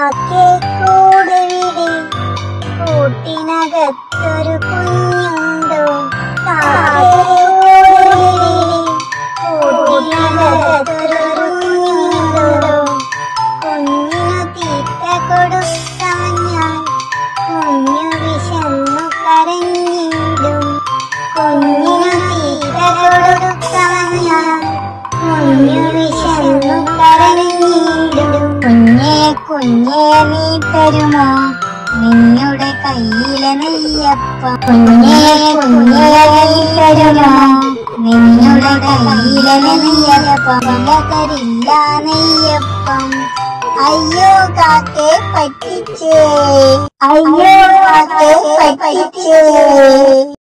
കാക്കേ കൂട് വിടി കൂട്ടിനകത്തൊരു കുഞ്ഞുണ്ടോ കാക്കേ കൂട് വിടി കൂട്ടിനകത്തൊരു കുഞ്ഞുണ്ടോ കുഞ്ഞിനു തീറ്റ കൊടുക്കാൻ ഞാൻ കുഞ്ഞു വിശന്നു കരഞ്ഞിടും കുഞ്ഞിനു തീറ്റ കൊടുക്കാൻ ഞാൻ കുഞ്ഞു വിശന്നു കരഞ്ഞിടും കുഞ്ഞേ കുഞ്ഞേ നീ തരുമോ നിന്നുടെ കയ്യിലെ നെയ്യപ്പം കുഞ്ഞേ കുഞ്ഞേ നീ തരുമോ നിന്നുടെ കയ്യിലെ നെയ്യപ്പം തരില്ല നെയ്യപ്പം അയ്യോ കാക്കേ പറ്റിച്ചേ അയ്യോ കാക്കേ പറ്റിച്ചേ